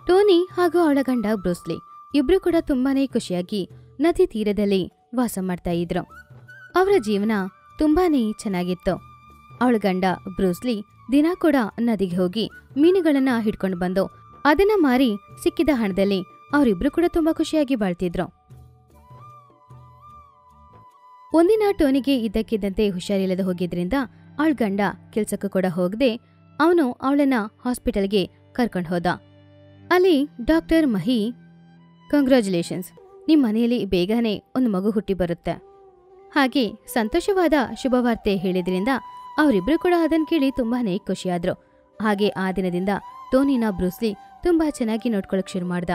Tony ಹಾಗೂ ಅವಳ ಗಂಡ ಬ್ರೂಸ್ಲಿ ಇಬ್ರು ಕೂಡ ತುಂಬಾನೇ ಖುಷಿಯಾಗಿ ನದಿ ತೀರದಲ್ಲಿ ವಾಸ ಮಾಡ್ತಾ ಇದ್ರು ಅವರ ಜೀವನ ತುಂಬಾನೇ ಚೆನ್ನಾಗಿತ್ತು ಅವಳ ಗಂಡ ಬ್ರೂಸ್ಲಿ ದಿನ ಕೂಡ ನದಿಗೆ ಹೋಗಿ ಮೀನುಗಳನ್ನ ಹಿಡ್ಕೊಂಡು ಬಂದು ಅದನ್ನ ಮಾರಿ ಸಿಕ್ಕಿದ ಹಣದಲ್ಲಿ ಅವರಿಬ್ರು ಕೂಡ ತುಂಬಾ ಖುಷಿಯಾಗಿ ಬಾಳ್ತಿದ್ರು ಒಂದಿನ ಟೋನಿಗೆ ಇದ್ದಕ್ಕಿದ್ದಂತೆ ಹುಷಾರಿಲ್ಲದೆ ಹೋಗಿದ್ರಿಂದ ಅವಳ ಗಂಡ ಕೆಲ್ಸಕ್ಕೂ ಕೂಡ ಹೋಗದೆ ಅವನು ಅವಳನ್ನ ಹಾಸ್ಪಿಟಲ್ಗೆ ಕರ್ಕೊಂಡು ಹೋದ ಅಲ್ಲಿ ಡಾಕ್ಟರ್ ಮಹಿ ಕಂಗ್ರ್ಯಾಚುಲೇಷನ್ಸ್ ನಿಮ್ಮ ಮನೆಯಲ್ಲಿ ಬೇಗನೆ ಒಂದು ಮಗು ಹುಟ್ಟಿ ಬರುತ್ತೆ ಹಾಗೆ ಸಂತೋಷವಾದ ಶುಭವಾರ್ತೆ ಹೇಳಿದ್ರಿಂದ ಅವರಿಬ್ರು ಕೂಡ ಅದನ್ನ ಕೇಳಿ ತುಂಬಾನೇ ಖುಷಿಯಾದ್ರು ಹಾಗೆ ಆ ದಿನದಿಂದ ಟೋನಿನ ಬ್ರೂಸ್ಲಿ ತುಂಬಾ ಚೆನ್ನಾಗಿ ನೋಡ್ಕೊಳಕ್ ಶುರು ಮಾಡ್ದ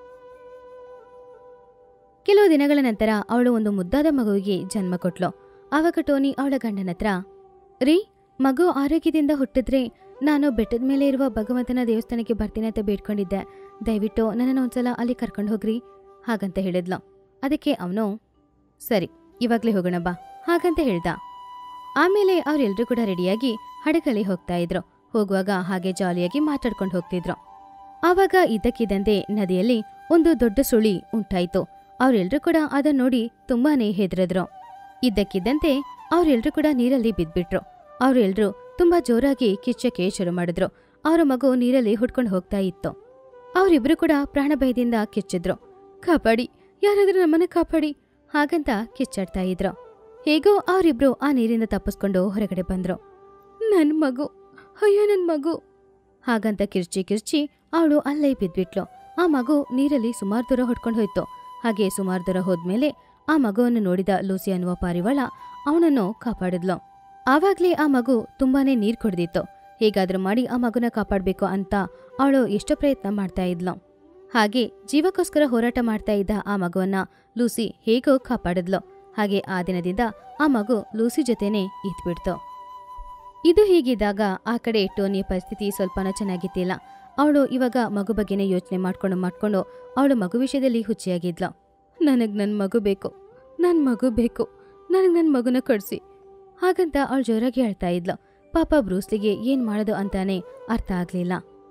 ಕೆಲವು ದಿನಗಳ ನಂತರ ಅವಳು ಒಂದು ಮುದ್ದಾದ ಮಗುವಿಗೆ ಜನ್ಮ ಕೊಟ್ಲು ಆವಾಗ ಟೋನಿ ಅವಳ ಗಂಡನ ಹತ್ರ ರೀ ಮಗು ಆರೋಗ್ಯದಿಂದ ಹುಟ್ಟಿದ್ರೆ ನಾನು ಬೆಟ್ಟದ ಮೇಲೆ ಇರುವ ಭಗವಂತನ ದೇವಸ್ಥಾನಕ್ಕೆ ಬರ್ತೀನಿ ಅಂತ ಬೇಡ್ಕೊಂಡಿದ್ದೆ ದಯವಿಟ್ಟು ನನ್ನನ್ನು ಒಂದ್ಸಲ ಅಲ್ಲಿ ಕರ್ಕೊಂಡು ಹೋಗ್ರಿ ಹಾಗಂತ ಹೇಳಿದ್ಲು ಅದಕ್ಕೆ ಅವನು ಸರಿ ಇವಾಗ್ಲೇ ಹೋಗೋಣ ಬಾ ಹಾಗಂತ ಹೇಳ್ದ ಆಮೇಲೆ ಅವರೆಲ್ಲರೂ ಕೂಡ ರೆಡಿಯಾಗಿ ಹಡಗಲ್ಲಿ ಹೋಗ್ತಾ ಇದ್ರು ಹೋಗುವಾಗ ಹಾಗೆ ಜಾಲಿಯಾಗಿ ಮಾತಾಡ್ಕೊಂಡು ಹೋಗ್ತಿದ್ರು ಆವಾಗ ಇದ್ದಕ್ಕಿದ್ದಂತೆ ನದಿಯಲ್ಲಿ ಒಂದು ದೊಡ್ಡ ಸುಳಿ ಉಂಟಾಯ್ತು ಅವರೆಲ್ಲರೂ ಕೂಡ ಅದನ್ನ ನೋಡಿ ತುಂಬಾನೇ ಹೆದರಿದ್ರು ಇದ್ದಕ್ಕಿದ್ದಂತೆ ಅವರೆಲ್ಲರೂ ಕೂಡ ನೀರಲ್ಲಿ ಬಿದ್ಬಿಟ್ರು ಅವರೆಲ್ಲರೂ ತುಂಬಾ ಜೋರಾಗಿ ಕಿಚ್ಚಕ್ಕೆ ಶುರು ಮಾಡಿದ್ರು ಅವರ ಮಗು ನೀರಲ್ಲಿ ಹುಡ್ಕೊಂಡು ಹೋಗ್ತಾ ಇತ್ತು ಅವರಿಬ್ರು ಕೂಡ ಪ್ರಾಣ ಭಯದಿಂದ ಕಿಚ್ಚಿದ್ರು ಕಾಪಾಡಿ ಯಾರಾದ್ರೂ ನಮ್ಮನ್ನ ಕಾಪಾಡಿ ಹಾಗಂತ ಕಿಚ್ಚಾಡ್ತಾ ಇದ್ರು ಹೇಗೋ ಅವರಿಬ್ರು ಆ ನೀರಿಂದ ತಪ್ಪಿಸ್ಕೊಂಡು ಹೊರಗಡೆ ಬಂದ್ರು ನನ್ ಮಗು ಅಯ್ಯೋ ನನ್ ಮಗು ಹಾಗಂತ ಕಿರ್ಚಿ ಕಿರ್ಚಿ ಅವಳು ಅಲ್ಲೇ ಬಿದ್ಬಿಟ್ಲು ಆ ಮಗು ನೀರಲ್ಲಿ ಸುಮಾರು ದೂರ ಹೊಡ್ಕೊಂಡು ಹೋಯ್ತು ಹಾಗೆ ಸುಮಾರು ದೂರ ಹೋದ್ಮೇಲೆ ಆ ಮಗುವನ್ನು ನೋಡಿದ ಲೂಸಿ ಅನ್ನುವ ಪಾರಿವಾಳ ಅವನನ್ನು ಕಾಪಾಡಿದ್ಲು ಆವಾಗ್ಲೇ ಆ ಮಗು ತುಂಬಾನೇ ನೀರ್ ಕುಡ್ದಿತ್ತು ಹೇಗಾದ್ರೂ ಮಾಡಿ ಆ ಮಗುನ ಕಾಪಾಡ್ಬೇಕು ಅಂತ ಅವಳು ಎಷ್ಟೋ ಪ್ರಯತ್ನ ಮಾಡ್ತಾ ಇದ್ಲು ಹಾಗೆ ಜೀವಕ್ಕೋಸ್ಕರ ಹೋರಾಟ ಮಾಡ್ತಾ ಇದ್ದ ಆ ಮಗುವನ್ನ ಲೂಸಿ ಹೇಗೋ ಕಾಪಾಡಿದ್ಲು ಹಾಗೆ ಆ ದಿನದಿಂದ ಆ ಮಗು ಲೂಸಿ ಜೊತೆನೇ ಇದ್ಬಿಡ್ತು ಇದು ಹೀಗಿದ್ದಾಗ ಆ ಕಡೆ ಟೋನಿಯ ಪರಿಸ್ಥಿತಿ ಸ್ವಲ್ಪನೂ ಚೆನ್ನಾಗಿತ್ತಿಲ್ಲ ಅವಳು ಇವಾಗ ಮಗು ಬಗ್ಗೆನೇ ಯೋಚನೆ ಮಾಡ್ಕೊಂಡು ಮಾಡ್ಕೊಂಡು ಅವಳು ಮಗು ವಿಷಯದಲ್ಲಿ ಹುಚ್ಚಿಯಾಗಿದ್ಲು ನನಗ್ ನನ್ನ ಮಗು ಬೇಕು ನನ್ನ ಮಗು ಬೇಕು ನನಗ್ ನನ್ನ ಮಗುನ ಕಳಿಸಿ ಹಾಗಂತ ಅವಳು ಜೋರಾಗಿ ಹೇಳ್ತಾ ಇದ್ಲು ಪಾಪ ಬ್ರೂಸ್ಲಿಗೆ ಏನ್ ಮಾಡೋದು ಅಂತಾನೆ ಅರ್ಥ ಆಗ್ಲಿಲ್ಲ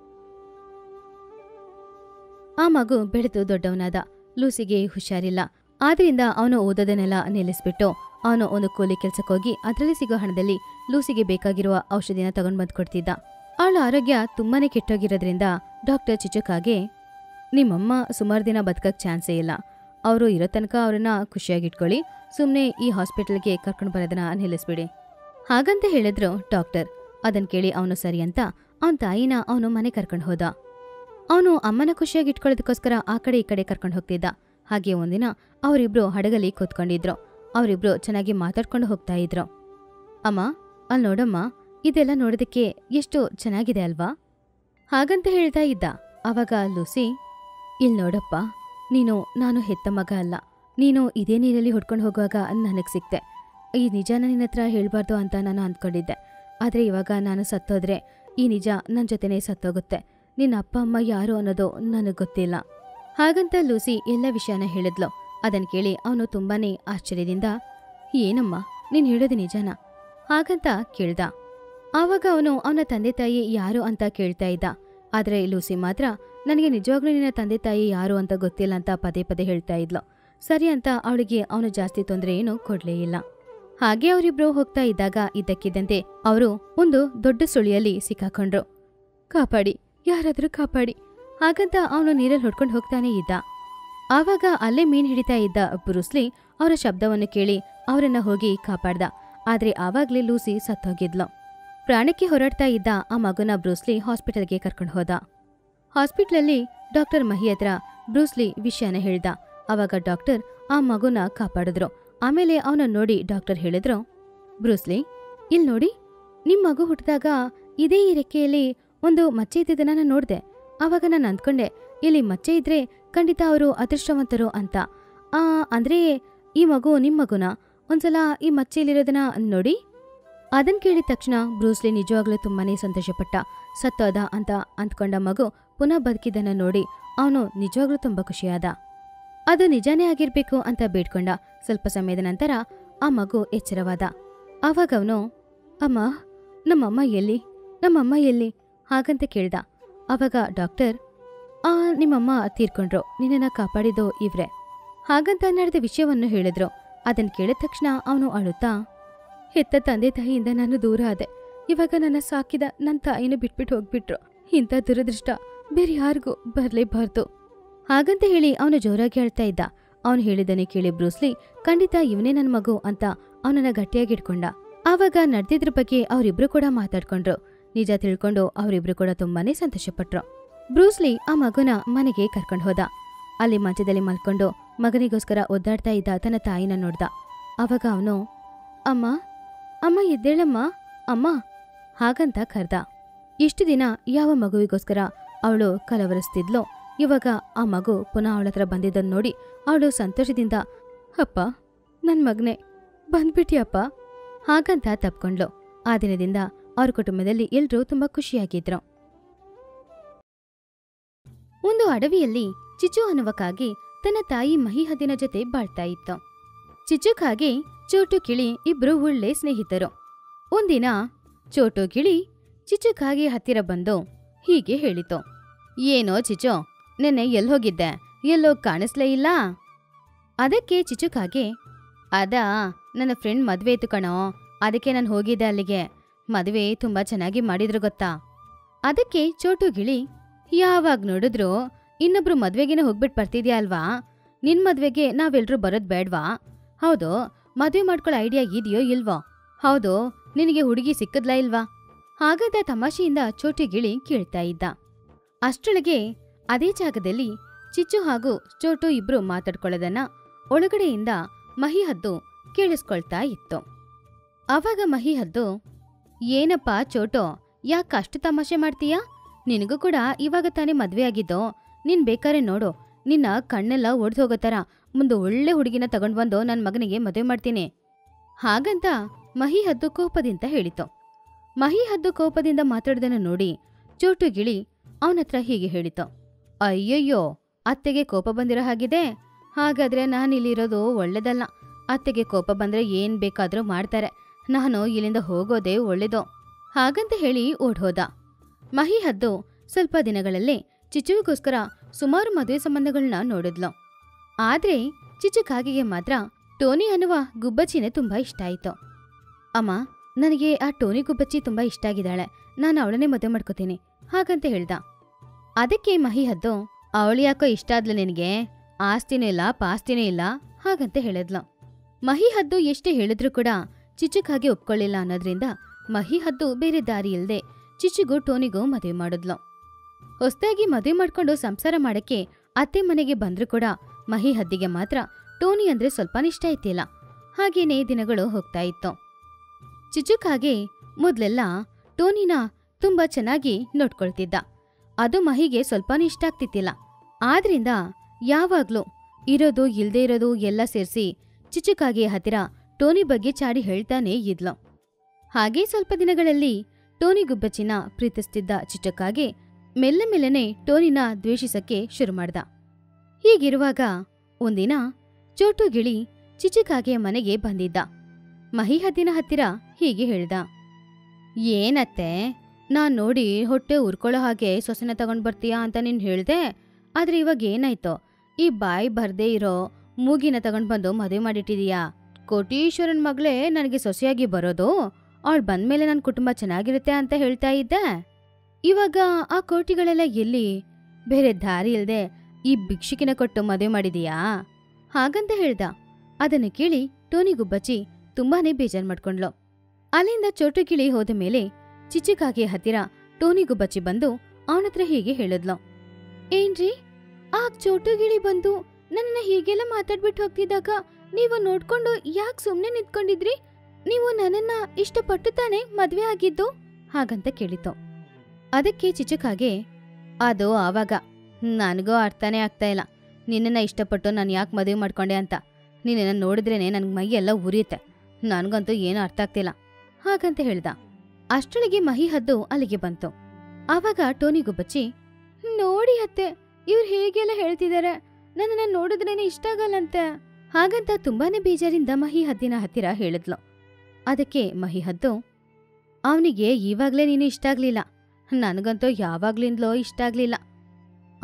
ಆ ಮಗು ಬೆಳೆದು ದೊಡ್ಡವನಾದ ಲೂಸಿಗೆ ಹುಷಾರಿಲ್ಲ ಆದ್ರಿಂದ ಅವನು ಓದೋದನ್ನೆಲ್ಲ ನಿಲ್ಲಿಸ್ಬಿಟ್ಟು ಅವನು ಒಂದು ಕೂಲಿ ಕೆಲ್ಸಕ್ಕೋಗಿ ಅದರಲ್ಲಿ ಸಿಗೋ ಹಣದಲ್ಲಿ ಲೂಸಿಗೆ ಬೇಕಾಗಿರುವ ಔಷಧಿನ ತಗೊಂಡ್ ಬಂದ್ ಕೊಡ್ತಿದ್ದ ಅವಳ ಆರೋಗ್ಯ ತುಂಬಾನೇ ಕೆಟ್ಟೋಗಿರೋದ್ರಿಂದ ಡಾಕ್ಟರ್ ಚಿಚುಕಾಗೆ ನಿಮ್ಮಮ್ಮ ಸುಮಾರು ದಿನ ಬದುಕಕ್ ಚಾನ್ಸೇ ಇಲ್ಲ ಅವರು ಇರೋ ತನಕ ಅವರನ್ನ ಖುಷಿಯಾಗಿಟ್ಕೊಳ್ಳಿ ಸುಮ್ಮನೆ ಈ ಹಾಸ್ಪಿಟಲ್ಗೆ ಕರ್ಕೊಂಡು ಬರೋದನ್ನ ನಿಲ್ಲಿಸ್ಬಿಡಿ ಹಾಗಂತ ಹೇಳಿದ್ರು ಡಾಕ್ಟರ್ ಅದನ್ ಕೇಳಿ ಅವನು ಸರಿ ಅಂತ ಅವನ ತಾಯಿನ ಅವನು ಮನೆ ಕರ್ಕೊಂಡು ಹೋದ ಅವನು ಅಮ್ಮನ ಖುಷಿಯಾಗಿ ಇಟ್ಕೊಳ್ಳೋದಕ್ಕೋಸ್ಕರ ಆ ಕಡೆ ಈ ಕಡೆ ಕರ್ಕೊಂಡು ಹೋಗ್ತಿದ್ದ ಹಾಗೆ ಒಂದಿನ ಅವರಿಬ್ರು ಹಡಗಲಿ ಕೂತ್ಕೊಂಡಿದ್ರು ಅವರಿಬ್ರು ಚೆನ್ನಾಗಿ ಮಾತಾಡ್ಕೊಂಡು ಹೋಗ್ತಾ ಇದ್ರು ಅಮ್ಮ ಅಲ್ಲಿ ನೋಡಮ್ಮ ಇದೆಲ್ಲ ನೋಡೋದಕ್ಕೆ ಎಷ್ಟು ಚೆನ್ನಾಗಿದೆ ಅಲ್ವಾ ಹಾಗಂತ ಹೇಳ್ತಾ ಇದ್ದ ಆವಾಗ ಲೂಸಿ ಇಲ್ ನೋಡಪ್ಪ ನೀನು ನಾನು ಹೆತ್ತ ಮಗ ಅಲ್ಲ ನೀನು ಇದೇ ನೀರಲ್ಲಿ ಹೊಡ್ಕೊಂಡು ಹೋಗುವಾಗ ನನಗೆ ಸಿಕ್ತೆ ಈ ನಿಜಾನ ನಿನ್ನ ಹತ್ರ ಹೇಳ್ಬಾರ್ದು ಅಂತ ನಾನು ಅಂದ್ಕೊಂಡಿದ್ದೆ ಆದರೆ ಇವಾಗ ನಾನು ಸತ್ತೋದ್ರೆ ಈ ನಿಜ ನನ್ನ ಜೊತೆನೇ ಸತ್ತೋಗುತ್ತೆ ನಿನ್ನ ಅಪ್ಪ ಅಮ್ಮ ಯಾರು ಅನ್ನೋದು ನನಗೆ ಗೊತ್ತಿಲ್ಲ ಹಾಗಂತ ಲೂಸಿ ಎಲ್ಲ ವಿಷಯನ ಹೇಳಿದ್ಲು ಅದನ್ ಕೇಳಿ ಅವನು ತುಂಬಾನೇ ಆಶ್ಚರ್ಯದಿಂದ ಏನಮ್ಮ ನೀನ್ ಹೇಳೋದು ನಿಜಾನ ಹಾಗಂತ ಕೇಳ್ದ ಆವಾಗ ಅವನು ಅವನ ತಂದೆ ತಾಯಿ ಯಾರು ಅಂತ ಕೇಳ್ತಾ ಇದ್ದ ಆದ್ರೆ ಲೂಸಿ ಮಾತ್ರ ನನಗೆ ನಿಜವಾಗ್ಲೂ ನಿನ್ನ ತಂದೆ ತಾಯಿ ಯಾರು ಅಂತ ಗೊತ್ತಿಲ್ಲ ಅಂತ ಪದೇ ಪದೇ ಹೇಳ್ತಾ ಇದ್ಲು ಸರಿ ಅಂತ ಅವಳಿಗೆ ಅವನು ಜಾಸ್ತಿ ತೊಂದರೆ ಏನು ಕೊಡ್ಲೇ ಇಲ್ಲ ಹಾಗೆ ಅವರಿಬ್ರು ಹೋಗ್ತಾ ಇದ್ದಾಗ ಇದ್ದಕ್ಕಿದ್ದಂತೆ ಅವರು ಒಂದು ದೊಡ್ಡ ಸುಳಿಯಲ್ಲಿ ಸಿಕ್ಕಾಕೊಂಡ್ರು ಕಾಪಾಡಿ ಯಾರಾದ್ರೂ ಕಾಪಾಡಿ ಹಾಗಂತ ಅವನು ನೀರಲ್ಲಿ ಹೊಡ್ಕೊಂಡು ಹೋಗ್ತಾನೆ ಇದ್ದ ಆವಾಗ ಅಲ್ಲೇ ಮೀನ್ ಹಿಡಿತಾ ಇದ್ದ ಬ್ರೂಸ್ಲಿ ಅವರ ಶಬ್ದವನ್ನು ಕೇಳಿ ಅವರನ್ನ ಹೋಗಿ ಕಾಪಾಡ್ದ ಆದ್ರೆ ಆವಾಗ್ಲೇ ಲೂಸಿ ಸತ್ತೋಗಿದ್ಲು ಪ್ರಾಣಕ್ಕೆ ಹೊರಡ್ತಾ ಇದ್ದ ಆ ಮಗುನ ಬ್ರೂಸ್ಲಿ ಹಾಸ್ಪಿಟಲ್ಗೆ ಕರ್ಕೊಂಡು ಹೋದ ಹಾಸ್ಪಿಟ್ಲಲ್ಲಿ ಡಾಕ್ಟರ್ ಮಹಿ ಹತ್ರ ಬ್ರೂಸ್ಲಿ ವಿಷಯನ ಹೇಳ್ದ ಅವಾಗ ಡಾಕ್ಟರ್ ಆ ಮಗುನ ಕಾಪಾಡಿದ್ರು ಆಮೇಲೆ ಅವನ ನೋಡಿ ಡಾಕ್ಟರ್ ಹೇಳಿದ್ರು ಬ್ರೂಸ್ಲಿ ಇಲ್ ನೋಡಿ ನಿಮ್ ಮಗು ಹುಟ್ಟಿದಾಗ ಇದೇ ಈ ರೆಕ್ಕೆಯಲ್ಲಿ ಒಂದು ಮಚ್ಚೆ ಇದ್ದಿದ್ದನ್ನ ನಾನು ನೋಡ್ದೆ ಆವಾಗ ನಾನು ಅಂದ್ಕೊಂಡೆ ಇಲ್ಲಿ ಮಚ್ಚೆ ಇದ್ರೆ ಖಂಡಿತ ಅವರು ಅದೃಷ್ಟವಂತರು ಅಂತ ಆ ಅಂದ್ರೆ ಈ ಮಗು ನಿಮ್ ಮಗುನ ಒಂದ್ಸಲ ಈ ಮಚ್ಚೆಯಲ್ಲಿರೋದನ್ನ ನೋಡಿ ಅದನ್ ಕೇಳಿದ ತಕ್ಷಣ ಬ್ರೂಸ್ಲಿ ನಿಜವಾಗ್ಲೂ ತುಂಬಾನೇ ಸಂತೋಷಪಟ್ಟ ಸತ್ತೋದ ಅಂತ ಅಂದ್ಕೊಂಡ ಮಗು ಪುನಃ ಬದುಕಿದ್ದನ್ನ ನೋಡಿ ಅವನು ನಿಜವಾಗ್ಲೂ ತುಂಬಾ ಖುಷಿಯಾದ ಅದು ನಿಜಾನೇ ಆಗಿರ್ಬೇಕು ಅಂತ ಬೇಡ್ಕೊಂಡ ಸ್ವಲ್ಪ ಸಮಯದ ನಂತರ ಆ ಮಗು ಎಚ್ಚರವಾದ ಆವಾಗ ಅವನು ಅಮ್ಮ ನಮ್ಮಮ್ಮ ಎಲ್ಲಿ ನಮ್ಮಮ್ಮ ಎಲ್ಲಿ ಹಾಗಂತ ಕೇಳ್ದ ಆವಾಗ ಡಾಕ್ಟರ್ ಆ ನಿಮ್ಮಮ್ಮ ತೀರ್ಕೊಂಡ್ರು ನಿನ್ನನ್ನ ಕಾಪಾಡಿದ್ದು ಇವ್ರೆ ಹಾಗಂತ ನಡೆದ ವಿಷಯವನ್ನು ಹೇಳಿದ್ರು ಅದನ್ ಕೇಳಿದ ತಕ್ಷಣ ಅವನು ಅಳುತ್ತಾ ಹೆತ್ತ ತಂದೆ ತಾಯಿಯಿಂದ ನಾನು ದೂರ ಆದೆ ಇವಾಗ ನನ್ನ ಸಾಕಿದ ನನ್ನ ತಾಯಿನ ಬಿಟ್ಬಿಟ್ಟು ಹೋಗ್ಬಿಟ್ರು ಇಂಥ ದುರದೃಷ್ಟ ಬೇರೆ ಯಾರಿಗೂ ಬರ್ಲೇಬಾರ್ದು ಹಾಗಂತ ಹೇಳಿ ಅವನು ಜೋರಾಗಿ ಹೇಳ್ತಾ ಇದ್ದ ಅವನು ಹೇಳಿದನೆ ಕೇಳಿ ಬ್ರೂಸ್ಲಿ ಖಂಡಿತ ಇವನೇ ನನ್ನ ಮಗು ಅಂತ ಅವನನ್ನ ಗಟ್ಟಿಯಾಗಿ ಇಟ್ಕೊಂಡ ಆವಾಗ ನಡೆದಿದ್ರ ಬಗ್ಗೆ ಅವರಿಬ್ರು ಕೂಡ ಮಾತಾಡ್ಕೊಂಡ್ರು ನಿಜ ತಿಳ್ಕೊಂಡು ಅವರಿಬ್ರು ಕೂಡ ತುಂಬಾನೇ ಸಂತೋಷಪಟ್ರು ಬ್ರೂಸ್ಲಿ ಆ ಮಗುನ ಮನೆಗೆ ಕರ್ಕೊಂಡು ಹೋದ ಅಲ್ಲಿ ಮಂಚದಲ್ಲಿ ಮಲ್ಕೊಂಡು ಮಗನಿಗೋಸ್ಕರ ಒದ್ದಾಡ್ತಾ ಇದ್ದ ತನ್ನ ತಾಯಿನ ನೋಡ್ದ ಅವಾಗ ಅವನು ಅಮ್ಮ ಅಮ್ಮ ಎದ್ದೇಳಮ್ಮ ಅಮ್ಮ ಹಾಗಂತ ಕರ್ದ ಇಷ್ಟು ದಿನ ಯಾವ ಮಗುವಿಗೋಸ್ಕರ ಅವಳು ಕಲವರಿಸ್ತಿದ್ಲೋ ಇವಾಗ ಆ ಮಗು ಪುನಃ ಅವಳ ಹತ್ರ ಬಂದಿದ್ದನ್ನು ನೋಡಿ ಅವಳು ಸಂತೋಷದಿಂದ ಅಪ್ಪ ನನ್ ಮಗನೆ ಬಂದ್ಬಿಟ್ಟಿಯಪ್ಪ ಹಾಗಂತ ತಪ್ಕೊಂಡ್ಲು ಆ ದಿನದಿಂದ ಅವ್ರ ಕುಟುಂಬದಲ್ಲಿ ಎಲ್ರೂ ತುಂಬಾ ಖುಷಿಯಾಗಿದ್ರು ಒಂದು ಅಡವಿಯಲ್ಲಿ ಚಿಚು ಅನ್ನುವ ಕಾಗೆ ತನ್ನ ತಾಯಿ ಮಹಿಹದ್ದಿನ ಜೊತೆ ಬಾಳ್ತಾ ಇತ್ತು ಚಿಚು ಕಾಗೆ ಚೋಟು ಕಿಳಿ ಇಬ್ರು ಒಳ್ಳೆ ಸ್ನೇಹಿತರು ಒಂದಿನ ಚೋಟು ಕಿಳಿ ಚಿಚು ಕಾಗೆ ಹತ್ತಿರ ಬಂದು ಹೀಗೆ ಹೇಳಿತು ಏನೋ ಚಿಚು ನೆನ್ನೆ ಎಲ್ಲಿ ಹೋಗಿದ್ದೆ ಎಲ್ಲೋ ಕಾಣಿಸ್ಲೇ ಇಲ್ಲ ಅದಕ್ಕೆ ಚಿಚು ಕಾಗೆ ಅದಾ ನನ್ನ ಫ್ರೆಂಡ್ ಮದ್ವೆ ಇತ್ತು ಕಣೋ ಅದಕ್ಕೆ ನಾನು ಹೋಗಿದ್ದೆ ಅಲ್ಲಿಗೆ ಮದುವೆ ತುಂಬಾ ಚೆನ್ನಾಗಿ ಮಾಡಿದ್ರು ಗೊತ್ತಾ ಅದಕ್ಕೆ ಚೋಟು ಗಿಳಿ ಯಾವಾಗ ನೋಡಿದ್ರು ಇನ್ನೊಬ್ರು ಮದ್ವೆಗೇನೆ ಹೋಗ್ಬಿಟ್ಟು ಬರ್ತಿದ್ಯಾ ಅಲ್ವಾ ನಿನ್ ಮದ್ವೆಗೆ ನಾವೆಲ್ರೂ ಬರೋದ್ ಬೇಡ್ವಾ ಹೌದು ಮದ್ವೆ ಮಾಡ್ಕೊಳ್ಳೋ ಐಡಿಯಾ ಇದೆಯೋ ಇಲ್ವೋ ಹೌದು ನಿನಗೆ ಹುಡುಗಿ ಸಿಕ್ಕದ್ಲಾ ಇಲ್ವಾ ಹಾಗಂತ ತಮಾಷೆಯಿಂದ ಚೋಟು ಗಿಳಿ ಕೇಳ್ತಾ ಇದ್ದ ಅಷ್ಟರೊಳಗೆ ಅದೇ ಜಾಗದಲ್ಲಿ ಚಿಚ್ಚು ಹಾಗೂ ಚೋಟು ಇಬ್ರು ಮಾತಾಡ್ಕೊಳ್ಳೋದನ್ನ ಒಳಗಡೆಯಿಂದ ಮಹಿಹದ್ದು ಕೇಳಿಸ್ಕೊಳ್ತಾ ಇತ್ತು ಆವಾಗ ಮಹಿಹದ್ದು ಏನಪ್ಪ ಚೋಟು ಯಾಕೆ ಅಷ್ಟು ತಮಾಷೆ ಮಾಡ್ತೀಯಾ ನಿನಗೂ ಕೂಡ ಇವಾಗ ತಾನೇ ಮದ್ವೆ ಆಗಿದ್ದೋ ನೀನ್ ಬೇಕಾರೆ ನೋಡು ನಿನ್ನ ಕಣ್ಣೆಲ್ಲ ಒಡ್ದು ಹೋಗೋ ಥರ ಮುಂದೆ ಒಳ್ಳೆ ಹುಡುಗಿನ ತಗೊಂಡ್ ಬಂದು ನನ್ನ ಮಗನಿಗೆ ಮದುವೆ ಮಾಡ್ತೀನಿ ಹಾಗಂತ ಮಹಿಹದ್ದು ಕೋಪದಿಂದ ಹೇಳಿತು ಮಹಿಹದ್ದು ಕೋಪದಿಂದ ಮಾತಾಡ್ದನ್ನ ನೋಡಿ ಚೋಟು ಗಿಳಿ ಅವನತ್ರ ಹೀಗೆ ಹೇಳಿತು ಅಯ್ಯಯ್ಯೋ ಅತ್ತೆಗೆ ಕೋಪ ಬಂದಿರೋ ಹಾಗಿದೆ ಹಾಗಾದ್ರೆ ನಾನಿಲ್ಲಿರೋದು ಒಳ್ಳೇದಲ್ಲ ಅತ್ತೆಗೆ ಕೋಪ ಬಂದ್ರೆ ಏನ್ ಬೇಕಾದ್ರೂ ಮಾಡ್ತಾರೆ ನಾನು ಇಲ್ಲಿಂದ ಹೋಗೋದೇ ಒಳ್ಳೇದು ಹಾಗಂತ ಹೇಳಿ ಓಡ್ಹೋದ ಮಹಿಹದ್ದು ಸ್ವಲ್ಪ ದಿನಗಳಲ್ಲೇ ಚಿಚುವಿಗೋಸ್ಕರ ಸುಮಾರು ಮದುವೆ ಸಂಬಂಧಗಳನ್ನ ನೋಡಿದ್ಲು ಆದ್ರೆ ಚಿಚು ಕಾಗೆಗೆ ಮಾತ್ರ ಟೋನಿ ಅನ್ನುವ ಗುಬ್ಬಚ್ಚಿನೇ ತುಂಬಾ ಇಷ್ಟ ಆಯ್ತು ಅಮ್ಮ ನನಗೆ ಆ ಟೋನಿ ಗುಬ್ಬಚ್ಚಿ ತುಂಬಾ ಇಷ್ಟ ಆಗಿದ್ದಾಳೆ ನಾನು ಅವಳನ್ನೇ ಮದುವೆ ಮಾಡ್ಕೋತೀನಿ ಹಾಗಂತ ಹೇಳ್ದ ಅದಕ್ಕೆ ಮಹಿಹದ್ದು ಅವಳು ಯಾಕೋ ಇಷ್ಟ ಆದ್ಲು ನಿನಗೆ ಆಸ್ತಿನೂ ಇಲ್ಲ ಪಾಸ್ತಿನೂ ಇಲ್ಲ ಹಾಗಂತ ಹೇಳಿದ್ಲು ಮಹಿಹದ್ದು ಎಷ್ಟೇ ಹೇಳಿದ್ರೂ ಕೂಡ ಚಿಚುಕಾಗೆ ಒಪ್ಕೊಳ್ಳಿಲ್ಲ ಅನ್ನೋದ್ರಿಂದ ಮಹಿಹದ್ದು ಬೇರೆ ದಾರಿ ಇಲ್ದೆ ಚಿಚುಗೂ ಟೋನಿಗೂ ಮದುವೆ ಮಾಡಿದ್ಲು ಹೊಸ್ದಾಗಿ ಮದುವೆ ಮಾಡ್ಕೊಂಡು ಸಂಸಾರ ಮಾಡಕ್ಕೆ ಅತ್ತೆ ಮನೆಗೆ ಬಂದ್ರೂ ಕೂಡ ಮಹಿಹದ್ದಿಗೆ ಮಾತ್ರ ಟೋನಿ ಅಂದ್ರೆ ಸ್ವಲ್ಪ ಇಷ್ಟ ಇತ್ತಿಲ್ಲ ಹಾಗೇನೇ ದಿನಗಳು ಹೋಗ್ತಾ ಇತ್ತು ಚಿಚುಕಾಗೆ ಮೊದ್ಲೆಲ್ಲ ಟೋನಿನ ತುಂಬಾ ಚೆನ್ನಾಗಿ ನೋಡ್ಕೊಳ್ತಿದ್ದ ಅದು ಮಹಿಗೆ ಸ್ವಲ್ಪನೂ ಇಷ್ಟ ಆಗ್ತಿತ್ತಿಲ್ಲ ಆದ್ರಿಂದ ಯಾವಾಗ್ಲೂ ಇರೋದು ಇಲ್ದೇ ಇರೋದು ಎಲ್ಲ ಸೇರಿಸಿ ಚಿಚುಕಾಗೆ ಹತ್ತಿರ ಟೋನಿ ಬಗ್ಗೆ ಚಾಡಿ ಹೇಳ್ತಾನೇ ಇದ್ಲು ಹಾಗೇ ಸ್ವಲ್ಪ ದಿನಗಳಲ್ಲಿ ಟೋನಿ ಗುಬ್ಬಚ್ಚಿನ ಪ್ರೀತಿಸ್ತಿದ್ದ ಚಿಚುಕಾಗೆ ಮೆಲ್ಲ ಮೆಲ್ಲನೆ ಟೋನಿನ ದ್ವೇಷಿಸಕ್ಕೆ ಶುರು ಮಾಡ್ದ ಹೀಗಿರುವಾಗ ಒಂದಿನ ಚೋಟು ಗಿಳಿ ಚಿಚುಕಾಗೆ ಮನೆಗೆ ಬಂದಿದ್ದ ಮಹಿಹದ್ದಿನ ಹತ್ತಿರ ಹೀಗೆ ಹೇಳ್ದ ಏನತ್ತೆ ನಾನ್ ನೋಡಿ ಹೊಟ್ಟೆ ಉರ್ಕೊಳ್ಳೋ ಹಾಗೆ ಸೊಸೆನ ತಗೊಂಡ್ ಬರ್ತೀಯಾ ಅಂತ ನೀನ್ ಹೇಳ್ದೆ ಆದ್ರೆ ಇವಾಗ ಏನಾಯ್ತು ಈ ಬಾಯಿ ಬರ್ದೇ ಇರೋ ಮೂಗಿನ ತಗೊಂಡ್ ಬಂದು ಮದುವೆ ಮಾಡಿಟ್ಟಿದೀಯಾ ಕೋಟೀಶ್ವರನ್ ಮಗಳೇ ನನಗೆ ಸೊಸೆಯಾಗಿ ಬರೋದು ಅವಳು ಬಂದ್ಮೇಲೆ ನನ್ನ ಕುಟುಂಬ ಚೆನ್ನಾಗಿರುತ್ತೆ ಅಂತ ಹೇಳ್ತಾ ಇದ್ದೆ ಇವಾಗ ಆ ಕೋಟಿಗಳೆಲ್ಲ ಎಲ್ಲಿ ಬೇರೆ ದಾರಿ ಇಲ್ದೆ ಈ ಭಿಕ್ಷುಕಿನ ಕೊಟ್ಟು ಮದುವೆ ಮಾಡಿದೀಯಾ ಹಾಗಂತ ಹೇಳ್ದ ಅದನ್ನು ಕೇಳಿ ಟೋನಿ ಗುಬ್ಬಚ್ಚಿ ತುಂಬಾನೇ ಬೇಜಾರ್ ಮಾಡ್ಕೊಂಡ್ಲು ಅಲ್ಲಿಂದ ಚೋಟು ಗಿಳಿ ಹೋದ ಮೇಲೆ ಚಿಚ್ಚುಕಾಗೆ ಹತ್ತಿರ ಟೋನಿ ಗುಬ್ಬಚ್ಚಿ ಬಂದು ಅವನತ್ರ ಹೀಗೆ ಹೇಳಿದ್ಲು ಏನ್ರಿ ಆ ಚೋಟು ಗಿಳಿ ಬಂದು ನನ್ನ ಹೀಗೆಲ್ಲ ಮಾತಾಡ್ಬಿಟ್ಟು ಹೋಗ್ತಿದ್ದಾಗ ನೀವು ನೋಡ್ಕೊಂಡು ಯಾಕೆ ಸುಮ್ನೆ ನಿಂತ್ಕೊಂಡಿದ್ರಿ ನೀವು ನನ್ನನ್ನ ಇಷ್ಟಪಟ್ಟು ತಾನೇ ಮದ್ವೆ ಆಗಿದ್ದು ಹಾಗಂತ ಕೇಳಿತು ಅದಕ್ಕೆ ಚಿಚುಕಾಗೆ ಅದು ಆವಾಗ ನನಗೂ ಅರ್ಥನೇ ಆಗ್ತಾ ಇಲ್ಲ ನಿನ್ನನ್ನ ಇಷ್ಟಪಟ್ಟು ನಾನು ಯಾಕೆ ಮದುವೆ ಮಾಡ್ಕೊಂಡೆ ಅಂತ ನಿನ್ನನ್ನ ನೋಡಿದ್ರೇನೆ ನನ್ಗೆ ಮೈ ಎಲ್ಲ ಉರಿಯುತ್ತೆ ನನಗಂತೂ ಏನೂ ಅರ್ಥ ಆಗ್ತಿಲ್ಲ ಹಾಗಂತ ಹೇಳ್ದ ಅಷ್ಟೊಳಗೆ ಮಹಿ ಹದ್ದು ಅಲ್ಲಿಗೆ ಬಂತು ಆವಾಗ ಟೋನಿ ಗುಬ್ಬಚ್ಚಿ ನೋಡಿ ಅತ್ತೆ ಇವ್ರು ಹೇಗೆಲ್ಲ ಹೇಳ್ತಿದ್ದಾರೆ ನನ್ನನ್ನ ನೋಡಿದ್ರೇನೆ ಇಷ್ಟ ಆಗಲ್ಲಂತೆ ಹಾಗಂತ ತುಂಬಾನೇ ಬೇಜಾರಿಂದ ಮಹಿ ಹದ್ದಿನ ಹತ್ತಿರ ಹೇಳಿದ್ಲು ಅದಕ್ಕೆ ಮಹಿ ಹದ್ದು ಅವನಿಗೆ ಇವಾಗ್ಲೇ ನೀನು ಇಷ್ಟ ಆಗ್ಲಿಲ್ಲ ನನಗಂತೂ ಯಾವಾಗ್ಲಿಂದಲೋ ಇಷ್ಟ ಆಗ್ಲಿಲ್ಲ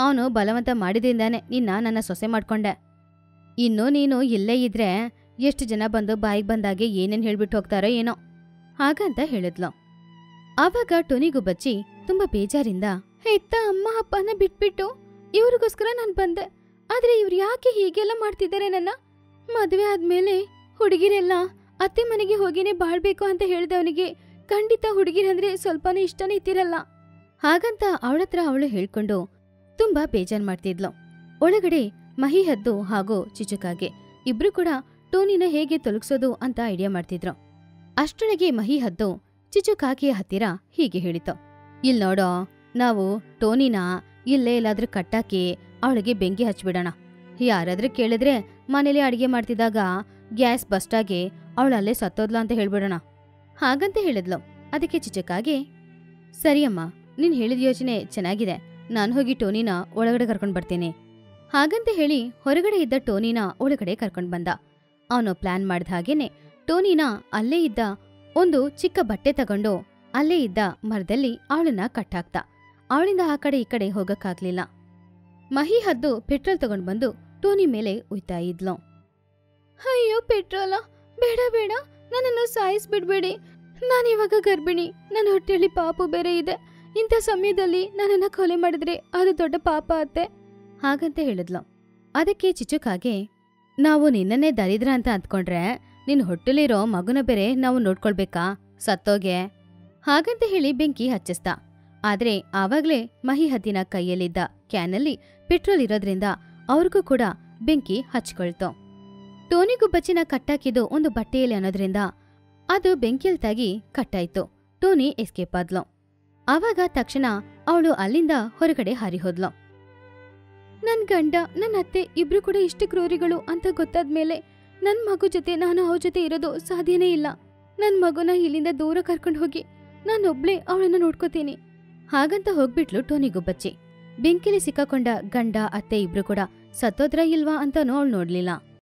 ಅವನು ಬಲವಂತ ಮಾಡಿದ್ರಿಂದಾನೆ ನಿನ್ನ ನನ್ನ ಸೊಸೆ ಮಾಡ್ಕೊಂಡೆ ಇನ್ನು ನೀನು ಇಲ್ಲೇ ಇದ್ರೆ ಎಷ್ಟು ಜನ ಬಂದು ಬಾಯಿಗೆ ಬಂದಾಗೆ ಏನೇನ್ ಹೇಳ್ಬಿಟ್ಟು ಹೋಗ್ತಾರೋ ಏನೋ ಹಾಗಂತ ಹೇಳಿದ್ಲು ಆವಾಗ ಟೊನಿಗೂ ಬಚ್ಚಿ ತುಂಬಾ ಬೇಜಾರಿಂದ ಹೆತ್ತ ಅಮ್ಮ ಅಪ್ಪನ ಬಿಟ್ಬಿಟ್ಟು ಇವ್ರಿಗೋಸ್ಕರ ನಾನು ಬಂದೆ ಆದ್ರೆ ಇವ್ರು ಯಾಕೆ ಹೀಗೆಲ್ಲ ಮಾಡ್ತಿದ್ದಾರೆ ನನ್ನ ಮದುವೆ ಆದ್ಮೇಲೆ ಹುಡುಗಿರೆಲ್ಲ ಅತ್ತೆ ಮನೆಗೆ ಹೋಗಿನೇ ಬಾಳ್ಬೇಕು ಅಂತ ಹೇಳ್ದವನಿಗೆ ಖಂಡಿತ ಹುಡುಗಿರಂದ್ರೆ ಸ್ವಲ್ಪನೂ ಇಷ್ಟನೇ ಇತ್ತಿರಲ್ಲ ಹಾಗಂತ ಅವಳತ್ರ ಅವಳು ಹೇಳ್ಕೊಂಡು ತುಂಬಾ ಬೇಜಾರ್ ಮಾಡ್ತಿದ್ಲು ಒಳಗಡೆ ಮಹಿಹದ್ದು ಹಾಗೂ ಚಿಚುಕಾಗೆ ಇಬ್ರು ಕೂಡ ಟೋನಿನ ಹೇಗೆ ತೊಲಗಿಸೋದು ಅಂತ ಐಡಿಯಾ ಮಾಡ್ತಿದ್ರು ಅಷ್ಟೊಳಗೆ ಮಹಿಹದ್ದು ಚಿಚುಕಾಕಿಯ ಹತ್ತಿರ ಹೀಗೆ ಹೇಳಿತು ಇಲ್ ನೋಡೋ ನಾವು ಟೋನಿನ ಇಲ್ಲೇ ಎಲ್ಲಾದ್ರೂ ಕಟ್ಟಾಕಿ ಅವಳಿಗೆ ಬೆಂಕಿ ಹಚ್ಬಿಡೋಣ ಯಾರಾದ್ರೂ ಕೇಳಿದ್ರೆ ಮನೇಲಿ ಅಡಿಗೆ ಮಾಡ್ತಿದ್ದಾಗ ಗ್ಯಾಸ್ ಬಸ್ಟಾಗಿ ಅವಳಲ್ಲೇ ಸತ್ತೋದ್ಲು ಅಂತ ಹೇಳ್ಬಿಡೋಣ ಹಾಗಂತ ಹೇಳಿದ್ಲು ಅದಕ್ಕೆ ಚಿಚಕಾಗಿ ಸರಿಯಮ್ಮ ನೀನ್ ಹೇಳಿದ ಯೋಚನೆ ಚೆನ್ನಾಗಿದೆ ನಾನು ಹೋಗಿ ಟೋನಿನ ಒಳಗಡೆ ಕರ್ಕೊಂಡ್ ಬರ್ತೀನಿ ಹಾಗಂತ ಹೇಳಿ ಹೊರಗಡೆ ಇದ್ದ ಟೋನಿನ ಒಳಗಡೆ ಕರ್ಕೊಂಡ್ ಬಂದ ಅವನು ಪ್ಲಾನ್ ಮಾಡಿದ ಹಾಗೇನೆ ಟೋನಿನ ಅಲ್ಲೇ ಇದ್ದ ಒಂದು ಚಿಕ್ಕ ಬಟ್ಟೆ ತಗೊಂಡು ಅಲ್ಲೇ ಇದ್ದ ಮರದಲ್ಲಿ ಅವಳನ್ನ ಕಟ್ಟಾಕ್ತ ಅವಳಿಂದ ಆ ಕಡೆ ಈ ಕಡೆ ಹೋಗಕ್ಕಾಗ್ಲಿಲ್ಲ ಮಹಿ ಹದ್ದು ಪೆಟ್ರೋಲ್ ತಗೊಂಡ್ ಬಂದು ಟೋನಿ ಮೇಲೆ ಉಯ್ತಾ ಇದ್ಲು ಅಯ್ಯೋ ಪೆಟ್ರೋಲ ಬೇಡ ಬೇಡ ನನ್ನನ್ನು ಸಾಯಿಸ್ಬಿಡ್ಬೇಡಿ ನಾನಿವಾಗ ಗರ್ಭಿಣಿ ನನ್ನ ಹೊಟ್ಟೆಯಲ್ಲಿ ಪಾಪು ಬೇರೆ ಇದೆ ಇಂಥ ಸಮಯದಲ್ಲಿ ನನ್ನನ್ನ ಕೊಲೆ ಮಾಡಿದ್ರೆ ಅದು ದೊಡ್ಡ ಪಾಪ ಅತ್ತೆ ಹಾಗಂತ ಹೇಳಿದ್ಲು ಅದಕ್ಕೆ ಚಿಚುಕಾಗೆ ನಾವು ನಿನ್ನನ್ನೇ ದರಿದ್ರ ಅಂತ ಅಂದ್ಕೊಂಡ್ರೆ ನಿನ್ ಹೊಟ್ಟೆಲಿರೋ ಮಗುನ ಬೇರೆ ನಾವು ನೋಡ್ಕೊಳ್ಬೇಕಾ ಸತ್ತೋಗೆ ಹಾಗಂತ ಹೇಳಿ ಬೆಂಕಿ ಹಚ್ಚಿಸ್ದ ಆದ್ರೆ ಆವಾಗ್ಲೇ ಮಹಿ ಹದ್ದಿನ ಕೈಯಲ್ಲಿದ್ದ ಕ್ಯಾನಲ್ಲಿ ಪೆಟ್ರೋಲ್ ಇರೋದ್ರಿಂದ ಅವ್ರಿಗೂ ಕೂಡ ಬೆಂಕಿ ಹಚ್ಕೊಳ್ತು ಟೋನಿಗೂ ಬಚ್ಚಿನ ಕಟ್ಟಾಕಿದ್ದು ಒಂದು ಬಟ್ಟೆಯಲ್ಲಿ ಅನ್ನೋದ್ರಿಂದ ಅದು ಬೆಂಕಿಯಲ್ಲಿ ತಾಗಿ ಕಟ್ಟಾಯ್ತು ಟೋನಿ ಎಸ್ಕೇಪ್ ಆದ್ಲು ಆವಾಗ ತಕ್ಷಣ ಅವಳು ಅಲ್ಲಿಂದ ಹೊರಗಡೆ ಹಾರಿ ಹೋದ್ಲು ನನ್ ಗಂಡ ನನ್ನ ಅತ್ತೆ ಇಬ್ರು ಕೂಡ ಇಷ್ಟು ಕ್ರೂರಿಗಳು ಅಂತ ಗೊತ್ತಾದ್ಮೇಲೆ ನನ್ ಮಗು ಜೊತೆ ನಾನು ಅವ್ರ ಜೊತೆ ಇರೋದು ಸಾಧ್ಯನೇ ಇಲ್ಲ ನನ್ ಮಗುನ ಇಲ್ಲಿಂದ ದೂರ ಕರ್ಕೊಂಡು ಹೋಗಿ ನಾನೊಬ್ಳೇ ಅವಳನ್ನ ನೋಡ್ಕೋತೀನಿ ಹಾಗಂತ ಹೋಗ್ಬಿಟ್ಲು ಟೋನಿ ಗುಬ್ಬಚ್ಚಿ ಬೆಂಕಿಲಿ ಸಿಕ್ಕಾಕೊಂಡ ಗಂಡ ಅತ್ತೆ ಇಬ್ರು ಕೂಡ ಸತ್ತೋದ್ರ ಇಲ್ವಾ ಅಂತಾನೂ ಅವಳು ನೋಡ್ಲಿಲ್ಲ